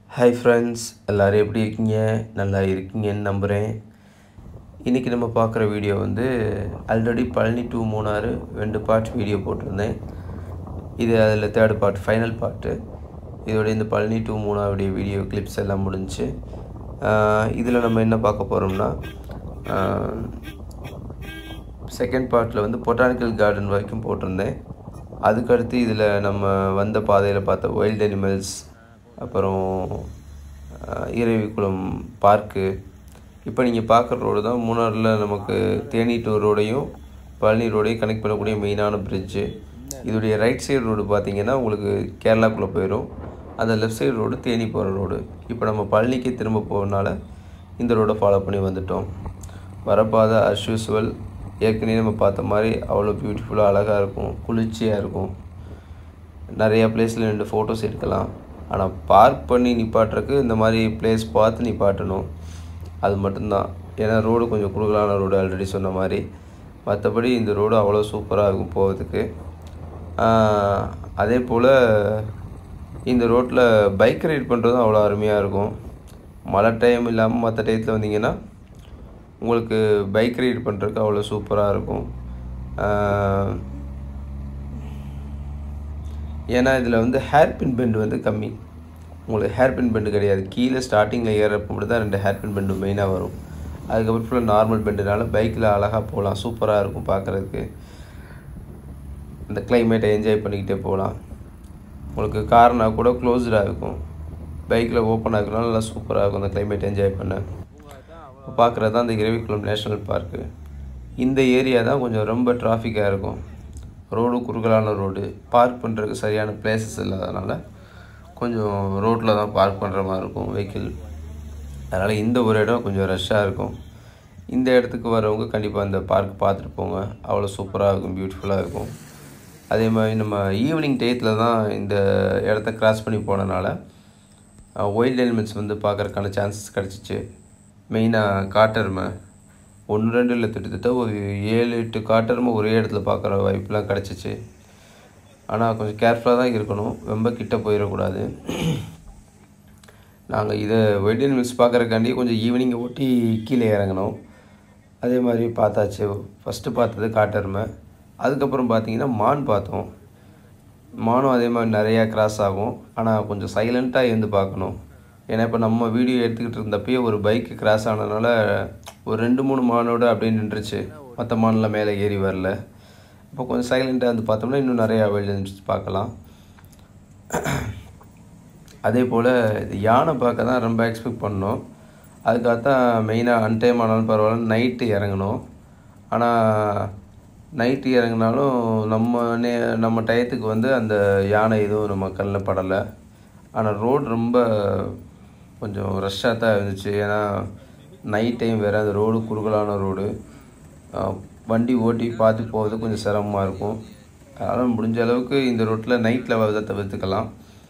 hi friends எல்லோரும் எப்படி இருக்கீங்க நல்லா இருக்கீங்கன்னு நம்புகிறேன் இன்றைக்கி நம்ம பார்க்குற வீடியோ வந்து ஆல்ரெடி பழனி டூ மூணாறு ரெண்டு பார்ட் வீடியோ போட்டிருந்தேன் இது அதில் தேர்ட் பார்ட் ஃபைனல் பார்ட்டு இதோட இந்த பழனி டூ மூணாருடைய வீடியோ கிளிப்ஸ் எல்லாம் முடிஞ்சு இதில் நம்ம என்ன பார்க்க போகிறோம்னா செகண்ட் பார்ட்டில் வந்து பொட்டானிக்கல் கார்டன் வரைக்கும் போட்டிருந்தேன் அதுக்கடுத்து இதில் நம்ம வந்த பாதையில் பார்த்த வைல்ட் அனிமல்ஸ் அப்புறம் ஈரவிக்குளம் பார்க்கு இப்போ நீங்கள் பார்க்குற ரோடு தான் மூணாறில் நமக்கு தேனி டூ ரோடையும் பழனி ரோடையும் கனெக்ட் பண்ணக்கூடிய மெயினான பிரிட்ஜு இதோடைய ரைட் சைடு ரோடு பார்த்தீங்கன்னா உங்களுக்கு கேரளாக்குள்ளே போயிடும் அந்த லெஃப்ட் சைடு ரோடு தேனி போகிற ரோடு இப்போ நம்ம பழனிக்கு திரும்ப போகிறனால இந்த ரோடை ஃபாலோ பண்ணி வந்துட்டோம் வரப்பாதை அஸ் யூஸ்வல் ஏற்கனவே நம்ம பார்த்த மாதிரி அவ்வளோ பியூட்டிஃபுல்லாக அழகாக இருக்கும் குளிர்ச்சியாக இருக்கும் நிறையா பிளேஸில் ரெண்டு ஃபோட்டோஸ் எடுக்கலாம் ஆனால் பார்க் பண்ணி நிப்பாட்டுறக்கு இந்த மாதிரி பிளேஸ் பார்த்து நிப்பாட்டணும் அது மட்டும்தான் ஏன்னா ரோடு கொஞ்சம் குறுகலான ரோடு ஆல்ரெடி சொன்ன மாதிரி மற்றபடி இந்த ரோடு அவ்வளோ சூப்பராக இருக்கும் போகிறதுக்கு அதே போல் இந்த ரோட்டில் பைக் ரைட் பண்ணுறதும் அவ்வளோ அருமையாக இருக்கும் மழை டைம் இல்லாமல் மற்ற டயத்தில் வந்தீங்கன்னா உங்களுக்கு பைக் ரைட் பண்ணுறதுக்கு அவ்வளோ சூப்பராக இருக்கும் ஏன்னா இதில் வந்து ஹேர் பின் பெண்டு வந்து கம்மி உங்களுக்கு ஹேர் பின் பெண்டு கிடையாது கீழே ஸ்டார்டிங்கில் ஏறப்போ மட்டும் தான் ரெண்டு ஹேர் பின் பெண்டு மெயினாக வரும் அதுக்கப்புறம் ஃபுல்லாக நார்மல் பெண்டுனால பைக்கில் அழகாக போகலாம் சூப்பராக இருக்கும் பார்க்குறதுக்கு இந்த கிளைமேட்டை என்ஜாய் பண்ணிக்கிட்டே போகலாம் உங்களுக்கு கார்னா கூட க்ளோஸ்டாக இருக்கும் பைக்கில் ஓப்பன் ஆகுறதுனால நல்லா சூப்பராக இருக்கும் அந்த கிளைமேட் என்ஜாய் பண்ண இப்போ பார்க்குறது தான் இந்த இரவிக்குளம் நேஷ்னல் பார்க்கு இந்த ஏரியா தான் கொஞ்சம் ரொம்ப டிராஃபிக்காக இருக்கும் ரோடு குறுகலான ரோடு பார்க் பண்ணுறதுக்கு சரியான பிளேசஸ் இல்லாதனால கொஞ்சம் ரோட்டில் தான் பார்க் பண்ணுற மாதிரி இருக்கும் வெஹிக்கிள் அதனால் இந்த ஒரு இடம் கொஞ்சம் ரஷ்ஷாக இருக்கும் இந்த இடத்துக்கு வரவங்க கண்டிப்பாக இந்த பார்க் பார்த்துட்டு போங்க அவ்வளோ சூப்பராக இருக்கும் பியூட்டிஃபுல்லாக இருக்கும் அதே மாதிரி நம்ம ஈவினிங் டயத்தில் தான் இந்த இடத்த கிராஸ் பண்ணி போனனால ஒயில்ட் எலிமெண்ட்ஸ் வந்து பார்க்குறதுக்கான சான்சஸ் கிடச்சிச்சு மெயினாக காட்டெருமை ஒன்று ரெண்டு இல்லை திட்டத்தட்ட ஒரு ஏழு எட்டு காட்டெருமை ஒரே இடத்துல பார்க்குற வாய்ப்புலாம் கிடச்சிச்சு ஆனால் கொஞ்சம் கேர்ஃபுல்லாக தான் இருக்கணும் ரொம்ப கிட்ட போயிடக்கூடாது நாங்கள் இதை வெட்டின் மில்ஸ் பார்க்குறக்காண்டி கொஞ்சம் ஈவினிங்கை ஒட்டி கீழே இறங்கினோம் அதே மாதிரி பார்த்தாச்சு ஃபஸ்ட்டு பார்த்தது காட்டெருமை அதுக்கப்புறம் பார்த்தீங்கன்னா மான் பார்த்தோம் மானும் அதே மாதிரி நிறையா கிராஸ் ஆகும் ஆனால் கொஞ்சம் சைலண்ட்டாக இருந்து பார்க்கணும் ஏன்னா இப்போ நம்ம வீடியோ எடுத்துக்கிட்டு இருந்தப்பயே ஒரு பைக்கு கிராஸ் ஆனதுனால ஒரு ரெண்டு மூணு மானோட அப்படியே நின்றுச்சு மற்ற மானில் மேலே ஏறி வரல இப்போ கொஞ்சம் சைலண்ட்டாக வந்து பார்த்தோம்னா இன்னும் நிறையா வெளியே பார்க்கலாம் அதே போல் இது யானை பார்க்க தான் ரொம்ப எக்ஸ்பெக்ட் பண்ணோம் அதுக்காக தான் மெயினாக அன்டைம் ஆனாலும் பரவாயில்ல நைட்டு இறங்கணும் ஆனால் நைட்டு இறங்கினாலும் நம்ம நே நம்ம டயத்துக்கு வந்து அந்த யானை எதுவும் நம்ம கண்ணில் படலை ஆனால் ரோடு ரொம்ப கொஞ்சம் ரஷ்ஷாக தான் இருந்துச்சு ஏன்னா நைட் டைம் வேறு அந்த ரோடு குறுகலான ரோடு வண்டி ஓட்டி பார்த்து போகிறது கொஞ்சம் சிரமமாக இருக்கும் அதனால் முடிஞ்ச அளவுக்கு இந்த ரோட்டில் நைட்டில் வரதை தவிர்த்துக்கலாம்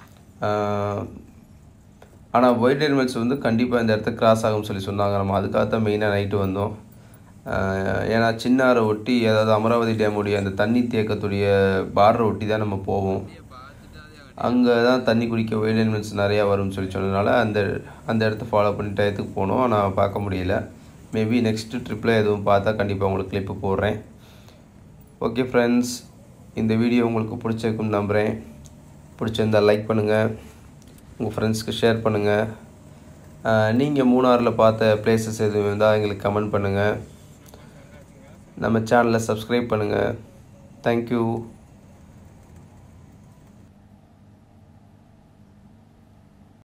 ஆனால் ஒயிட் அனிமல்ஸ் வந்து கண்டிப்பாக இந்த இடத்த கிராஸ் ஆகும்னு சொல்லி சொன்னாங்க நம்ம அதுக்காக தான் மெயினாக நைட்டு வந்தோம் ஏன்னா சின்னாரை ஒட்டி அதாவது அமராவதி டேமுடைய அந்த தண்ணி தேக்கத்துடைய பார்டரை ஒட்டி தான் நம்ம போவோம் அங்கே தான் தண்ணி குடிக்க ஒயில்ட் அனிமல்ஸ் நிறையா வரும்னு சொல்லி சொன்னதுனால அந்த அந்த இடத்த ஃபாலோ பண்ணி டயத்துக்கு போனோம் ஆனால் பார்க்க முடியல மேபி நெக்ஸ்ட்டு ட்ரிப்பில் எதுவும் பார்த்தா கண்டிப்பாக உங்களுக்கு கிளிப்பு போடுறேன் ஓகே ஃப்ரெண்ட்ஸ் இந்த வீடியோ உங்களுக்கு பிடிச்சிருக்குன்னு நம்புகிறேன் பிடிச்சிருந்தால் லைக் பண்ணுங்கள் உங்கள் ஃப்ரெண்ட்ஸ்க்கு ஷேர் பண்ணுங்கள் நீங்கள் மூணாறில் பார்த்த பிளேசஸ் எதுவும் இருந்தால் எங்களுக்கு கமெண்ட் பண்ணுங்கள் நம்ம சேனலை சப்ஸ்கிரைப் பண்ணுங்கள் தேங்க்யூ